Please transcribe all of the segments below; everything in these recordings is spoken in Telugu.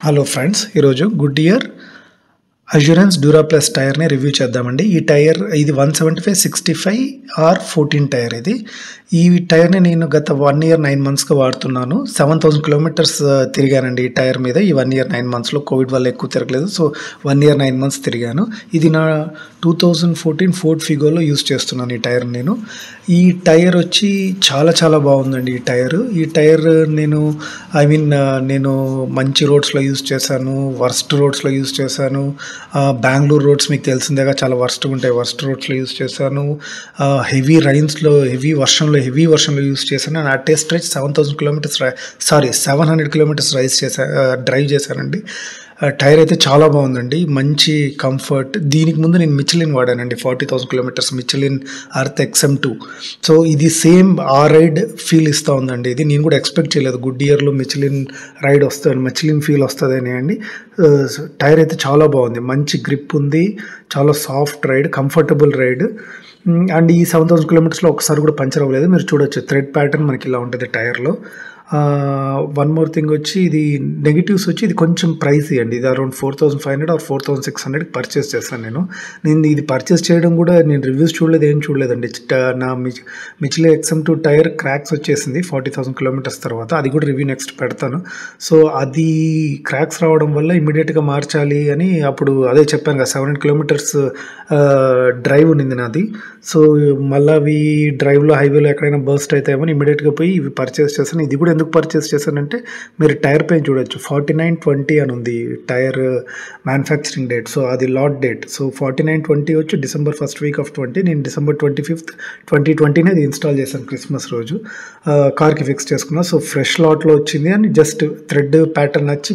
హలో ఫ్రెండ్స్ ఈరోజు Goodyear assurance DuraPlus టైర్ని రివ్యూ చేద్దామండి ఈ టైర్ ఇది one seventy five sixty five R fourteen tyre ఇది ఈ టైర్ని నేను గత వన్ ఇయర్ నైన్ మంత్స్గా వాడుతున్నాను సెవెన్ థౌసండ్ కిలోమీటర్స్ తిరిగానండి ఈ టైర్ మీద ఈ వన్ ఇయర్ నైన్ మంత్స్లో కోవిడ్ వల్ల ఎక్కువ తిరగలేదు so one year nine months తిరిగాను ఇది నా టూ థౌజండ్ ఫోర్టీన్ ఫోర్ట్ ఫిగోలో యూస్ చేస్తున్నాను ఈ టైర్ నేను ఈ టైర్ వచ్చి చాలా చాలా బాగుందండి ఈ టైర్ ఈ టైర్ నేను ఐ మీన్ నేను మంచి రోడ్స్లో యూస్ చేశాను వర్స్ట్ రోడ్స్లో యూస్ చేశాను బెంగళూరు రోడ్స్ మీకు తెలిసిందేగా చాలా వర్స్ట్గా ఉంటాయి వర్స్ట్ రోడ్స్లో యూస్ చేశాను హెవీ రైన్స్లో హెవీ వర్షంలో హెవీ వర్షంలో యూస్ చేశాను నా test ride seven thousand kilometres sorry seven hundred kilometres rides చేశా డ్రైవ్ చేశానండి టైర్ అయితే చాలా బాగుందండి మంచి కంఫర్ట్ దీనికి ముందు నేను మిచిలిన్ వాడానండి ఫార్టీ థౌసండ్ కిలోమీటర్స్ మిచిలిన్ అర్త్ ఎక్స్ఎం టూ సో ఇది సేమ్ ఆ రైడ్ ఫీల్ ఇస్తూ ఉందండి ఇది నేను కూడా ఎక్స్పెక్ట్ చేయలేదు గుడ్ ఇయర్లో మిచిలిన్ రైడ్ వస్తుంది మిచిలిన్ ఫీల్ వస్తుందని అండి టైర్ అయితే చాలా బాగుంది మంచి గ్రిప్ ఉంది చాలా soft ride comfortable ride and ఈ సెవెన్ థౌసండ్ కిలోమీటర్స్లో ఒకసారి కూడా పంచర్ అవ్వలేదు మీరు చూడొచ్చు థ్రెడ్ ప్యాటర్న్ మనకి ఇలా ఉంటుంది టైర్లో వన్ మోర్ థింగ్ వచ్చి ఇది నెగిటివ్స్ వచ్చి ఇది కొంచెం ప్రైస్ అండి ఇది around four thousand five hundred or four thousand six hundred purchase చేస్తాను నేను నేను ఇది పర్చేస్ చేయడం కూడా నేను రివ్యూస్ చూడలేదు ఏం చూడలేదండి నా Michelin XM two tyre cracks వచ్చేసింది ఫార్టీ థౌసండ్ కిలోమీటర్స్ తర్వాత అది కూడా రివ్యూ నెక్స్ట్ పెడతాను సో అది క్రాక్స్ రావడం వల్ల ఇమీడియట్గా మార్చాలి అని అప్పుడు అదే చెప్పాను కదా సెవెన్ హండ్రెడ్ కిలోమీటర్స్ డ్రైవ్ ఉన్నింది నాది సో మళ్ళీ అవి డ్రైవ్లో హైవేలో ఎక్కడైనా బర్స్ట్ అవుతాయేమో ఇమీడియట్గా పోయి ఇవి పర్చేస్ చేస్తాను ఇది కూడా ఎందుకు పర్చేస్ చేశానంటే మీరు టైర్ పైన చూడొచ్చు ఫార్టీ నైన్ ట్వంటీ అని ఉంది టైర్ మ్యానుఫ్యాక్చరింగ్ డేట్ సో అది lot date so forty nine twenty వచ్చి December first week of twenty నేను డిసెంబర్ ట్వంటీ ఫిఫ్త్ ట్వంటీ ట్వంటీనే అది ఇన్స్టాల్ చేశాను క్రిస్మస్ రోజు కార్కి ఫిక్స్ చేసుకున్నా సో ఫ్రెష్ లాట్లో వచ్చింది అని జస్ట్ థ్రెడ్ ప్యాటర్న్ వచ్చి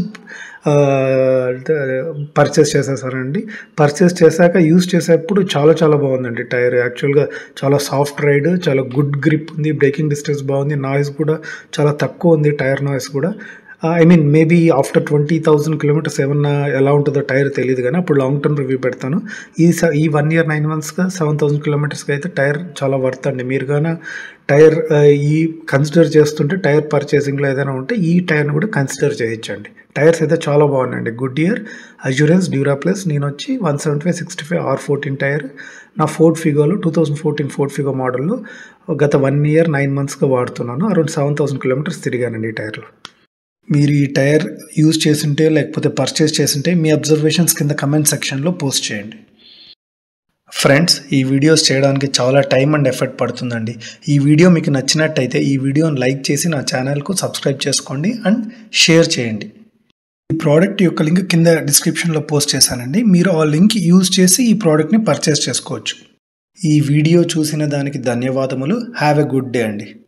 పర్చేస్ చేసేసారండి పర్చేస్ చేశాక యూస్ చేసేప్పుడు చాలా చాలా బాగుందండి టైర్ యాక్చువల్గా చాలా సాఫ్ట్ రైడ్ చాలా గుడ్ గ్రిప్ ఉంది బ్రేకింగ్ డిస్టెన్స్ బాగుంది నాయిస్ కూడా చాలా తక్కువ ఉంది టైర్ నాయిస్ కూడా I mean maybe after twenty thousand kilometres ఏమన్నా ఎలా ఉంటుందో టైర్ తెలియదు కానీ అప్పుడు లాంగ్ టర్మ్ రివ్యూ పెడతాను ఈ ఈ వన్ ఇయర్ నైన్ మంత్స్గా సెవెన్ థౌసండ్ కిలోమీటర్స్కి అయితే టైర్ చాలా వర్త్ అండి మీరు కానీ టైర్ ఈ కన్సిడర్ చేస్తుంటే టైర్ పర్చేసింగ్లో ఏదైనా ఉంటే ఈ టైర్ని కూడా కన్సిడర్ చేయొచ్చండి టైర్స్ అయితే చాలా బాగున్నాయండి Goodyear assurance DuraPlus నేను వచ్చి one seventy five sixty five R fourteen tyre నా ఫోర్ట్ ఫిగోలో two thousand fourteen Ford Figo మోడల్లో గత వన్ ఇయర్ నైన్ మంత్స్గా వాడుతున్నాను అరౌండ్ సెవెన్ థౌసండ్ కిలోమీటర్స్ తిరిగానండి ఈ టైర్లో మీరు ఈ టైర్ యూజ్ చేసింటే లేకపోతే పర్చేస్ చేసింటే మీ అబ్జర్వేషన్స్ కింద కమెంట్ సెక్షన్లో పోస్ట్ చేయండి ఫ్రెండ్స్ ఈ వీడియోస్ చేయడానికి చాలా టైం అండ్ ఎఫర్ట్ పడుతుందండి ఈ వీడియో మీకు నచ్చినట్టయితే ఈ వీడియోని లైక్ చేసి నా ఛానల్కు సబ్స్క్రైబ్ చేసుకోండి అండ్ షేర్ చేయండి ఈ ప్రోడక్ట్ యొక్క లింక్ కింద డిస్క్రిప్షన్లో పోస్ట్ చేశానండి మీరు ఆ లింక్ యూజ్ చేసి ఈ ప్రోడక్ట్ని పర్చేస్ చేసుకోవచ్చు ఈ వీడియో చూసిన దానికి ధన్యవాదములు హ్యావ్ ఎ గుడ్ డే అండి